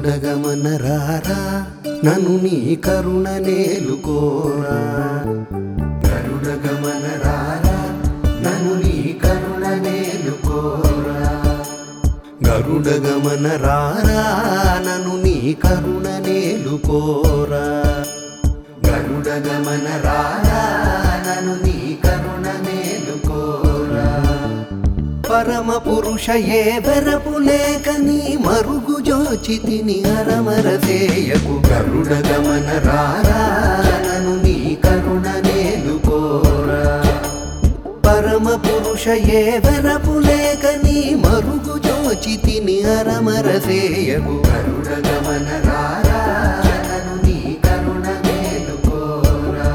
గరుడగమన రారా నన్ను నీ కరుణ నేలుకోరా గరుడగమన రారా నన్ను నీ కరుణ నేలుకోరా గరుడగమన రారా నన్ను నీ కరుణ నేలుకోరా గరుడగమన రారా నన్ను నీ కరుణ నేలుకోరా పరమ పురుష ఏ వెరపు లేక నీ మరుగు జోచి తిని అరమర సేయకు గరుడ గమన రారానను నీ కరుణ నేలుకోరా పరమ పురుష ఏ వెరపు లేక నీ మరుగు జోచి తిని అరమర సేయకు గరుడ గమన రారానను నీ కరుణ నేలుకోరా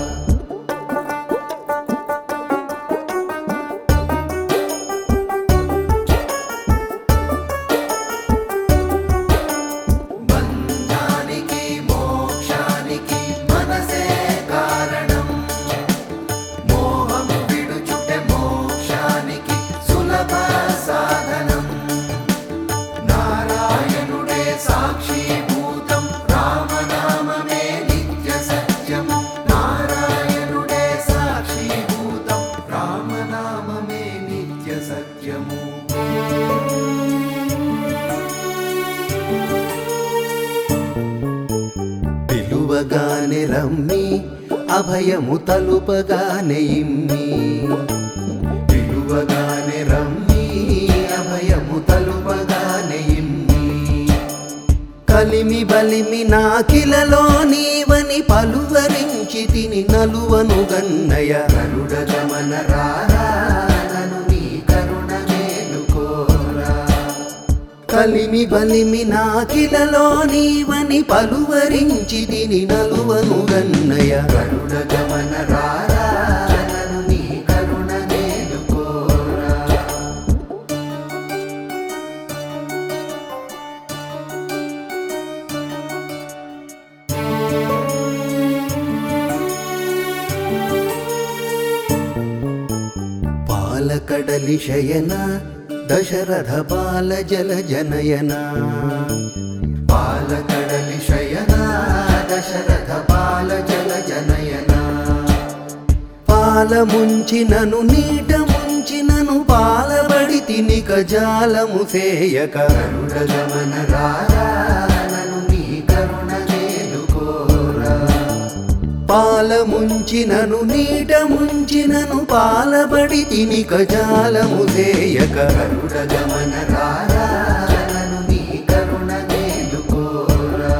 బంధానికి మోక్షానికి మనసే కారణం మోహం విడుచుటే మోక్షానికి సులభ సాధనం నారాయణుడే సాక్షిభూతం రామనామమే నిత్య సత్యం నారాయణుడే సాక్షిభూతం రామనామమే నిత్య సత్యము పిలువగానే రమ్మి అభయము తలుపగానే ఇమ్మి పిలువగానే రమ్మి అభయము తలుపగానే ఇమ్మి కలిమి బలిమి నాకిలలో నీవని పలువరించి తిని నలువను గన్నయ కరుడ గమన రారానను నీ కరుణ మేలుకోరా కలిమి బలిమి నాకిలలో నీవని పలువరించి తిని నలువను గన్నయ కరుణ గమన రారానను నీ కరుణ మేలుకోరా పాలకడలి శయన దశరథ బాల జల జనయన పాలకడలి శయన దశరథ బాల జల జనయన పాల ముంచినను నీట ముంచినను పాలబడి తినిక జాలము సేయక కరుడ గమన రారానను నీ కరుణ నేలుకోరా పాల ముంచినను నీట ముంచినను పాలబడి తిని కజాలము సేయక కరుడ గమన రారానను నీ కరుణ నేలుకోరా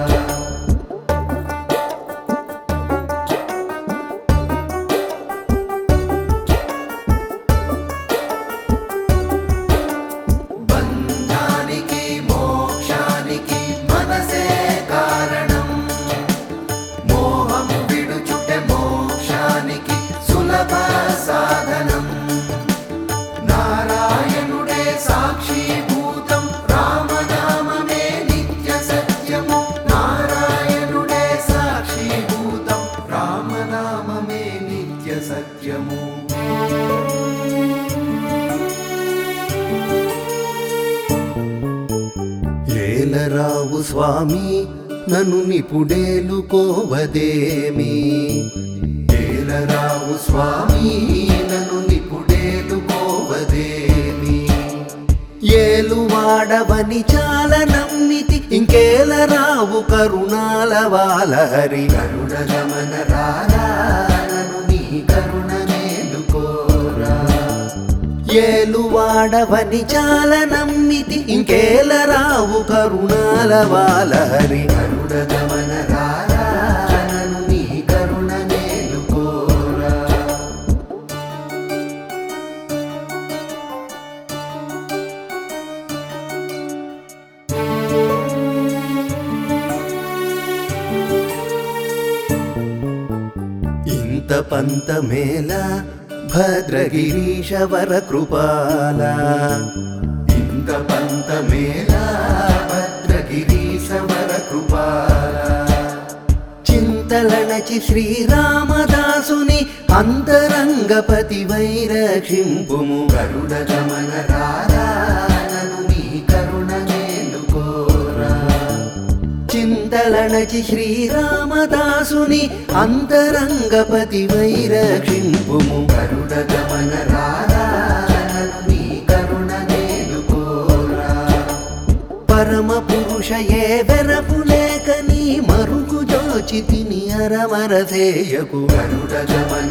బంధానికి మోక్షానికి మనసే కారణం మోహం విడుచుటే మోక్షానికి సులభ సాధనం నారాయణుడే సాక్షిభూతం రామనామమే నిత్య సత్యము నారాయణుడే సాక్షిభూతం రామనామమే నిత్య సత్యము ఏలరావు స్వామి నన్ను నిపుడేలుకోవదేమి ఏలరావు స్వామి నన్ను నిపుడేలుకోవదేమి ఏలువాడవని చాలా నమ్మితి ఇంకేలరావు కరుణాల వాలహరి కరుణ గమన రారానను నీ కరుణ నేలుకోరా ఏలువాడవని చాలా నమ్మితి ఇంకేలరావు కరుణాల వాలహరి కరుణ గమన రారానను నీ కరుణ నేలుకోరా ఇంత పంత మేళ భద్రగిరీశ వర కృపాల ఇంత పంత మేళ భద్రగిరీశ వర కృపాల చింతలణచి శ్రీరామదాసుని అంతరంగపతి వైరక్షింపుము గరుడ గమన రారానను నీ కరుణ నేలుకోరా చింతలణచి శ్రీరామదాసుని అంతరంగపతి వైరక్షింపుము గరుడ గమన రాధానను నీ కరుణ నేలుకోరా పరమ పురుష ఏ వెరపు లేక నీ మరుగు జోచి తిని అరమర సేయకు గరుడ గమన